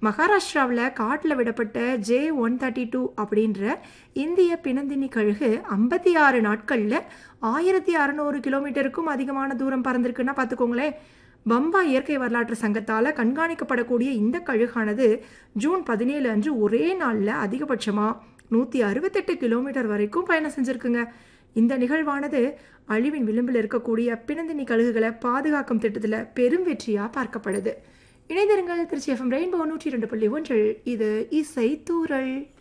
மகாராஷ்டிராவில் காட்டில் விடப்பட்ட ஜே ஒன் தேர்ட்டி டூ அப்படின்ற இந்திய பிணந்தினி கழுகு ஐம்பத்தி ஆறு நாட்களில் ஆயிரத்தி அறநூறு கிலோமீட்டருக்கும் அதிகமான தூரம் பறந்திருக்குன்னா பார்த்துக்கோங்களேன் பம்பா இயற்கை வரலாற்று சங்கத்தால் கண்காணிக்கப்படக்கூடிய இந்த கழுகானது ஜூன் பதினேழு அன்று ஒரே நாளில் அதிகபட்சமாக நூற்றி அறுபத்தெட்டு கிலோமீட்டர் வரைக்கும் பயணம் செஞ்சுருக்குங்க இந்த நிகழ்வானது அழிவின் விளிம்பில் இருக்கக்கூடிய பிணந்தினி கழுகுகளை பாதுகாக்கும் திட்டத்தில் பெரும் வெற்றியாக பார்க்கப்படுது இணைந்திருங்கள் திருச்சி எஃப்எம் ரெயின்போ நூற்றி ரெண்டு புள்ளி ஒன்றில் இது இசை தூரல்